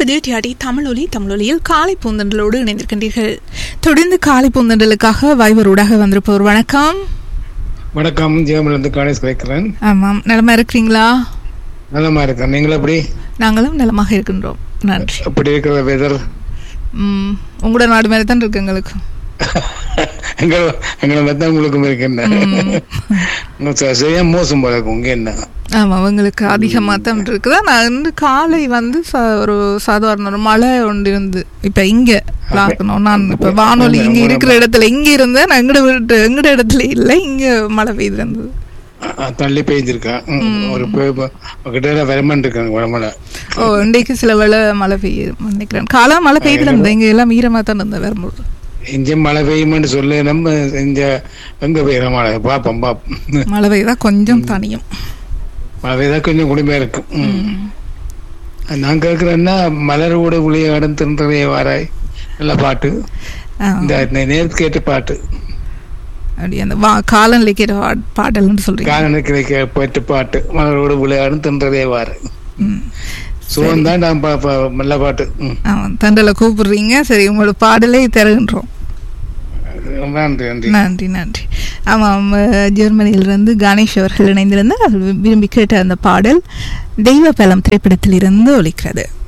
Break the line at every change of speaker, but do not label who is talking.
இது டிஆடி தமிழொலி தமிழொலியில் காலை பூந்தண்டலோடு இணைந்திருக்கின்றீர்கள் தொடர்ந்து காலை பூந்தண்டலுக்காக வைபரூடாக வந்திருப்பவர் வணக்கம்
வணக்கம் ஜெயமலேருந்து கணேஷ் கேட்கிறேன்
ஆமாம் நலமா இருக்கிறீங்களா
நலமா இருக்கேன் நீங்கள் எப்படி
நாங்களும் நலமாக இருக்கின்றோம் நன்றி
எப்படி இருக்கிற வெதர்
ம், உங்களோட நாடு மாதிரி தான் இருக்கு எங்களுக்கு
எங்களை எங்களை மெத்த உங்களுக்கும் இருக்குன்னு சரியா மோசம் போல இருக்கு உங்க என்ன
ஆமாம் அவங்களுக்கு அதிகமாக தான் இருக்குது நான் வந்து காலை வந்து ச ஒரு சாதாரண ஒரு மழை ஒன்று இருந்து இப்போ இங்கே பார்க்கணும் நான் இப்போ வானொலி இங்கே இருக்கிற இடத்துல இங்கே இருந்தேன் நான் எங்கட வீட்டு எங்கட இடத்துல இல்லை இங்கே மழை பெய்திருந்தது
அஹ், தள்ளி பெய்ஞ்சிருக்கா ஒரு பே- ப- கிட்ட வரமன் இருக்காங்க வடமலை
ஓ இன்றைக்கு சில வேளை மழை பெய்யும் நினைக்கிறேன் காலா மழை பெய்துல இருந்தேன் இங்கே எல்லாம் ஈரமாக தான் இருந்தேன் வரும்போது
இங்க மழை பெய்யுமென்னு சொல்லி நம்ம இங்க எங்க பெய்யுற மழை பாப்போம் பாப்போம்
மழை பெய்தா கொஞ்சம் தனியும்
மழை பெய்தா கொஞ்சம் குடுமையா இருக்கு ம். நான் கேட்கிறேன்னா மலரோட விளையாடும் தின்றதே வாராய் நல்ல பாட்டு
ஆ,
இந்த இந்த நேரத்துக்கு ஏற்ற பாட்டு
அப்படி அந்த வா காலநிலை கேட்ட பா- பாடல்னு சொல்றீங்க
காலனுக்கு போயிட்டு பாட்டு மலரோடு விளையாடும் தின்றதே வாரு
ம்.
சுகம் தான் நான் பா- பா- நல்ல பாட்டு ம்.
ஆமாம் தண்டலை கூப்பிடுறீங்க சரி உங்களோட பாடலே தருகின்றோம்
நன்றி நன்றி
நன்றி நன்றி ஆமாம் அஹ், ஜெர்மனியிலிருந்து கணேஷ் அவர்கள் இணைந்திருந்தார் அவர் விரும்பி கேட்ட அந்த பாடல் தெய்வ பலம் திரைப்படத்திலிருந்து ஒலிக்கிறது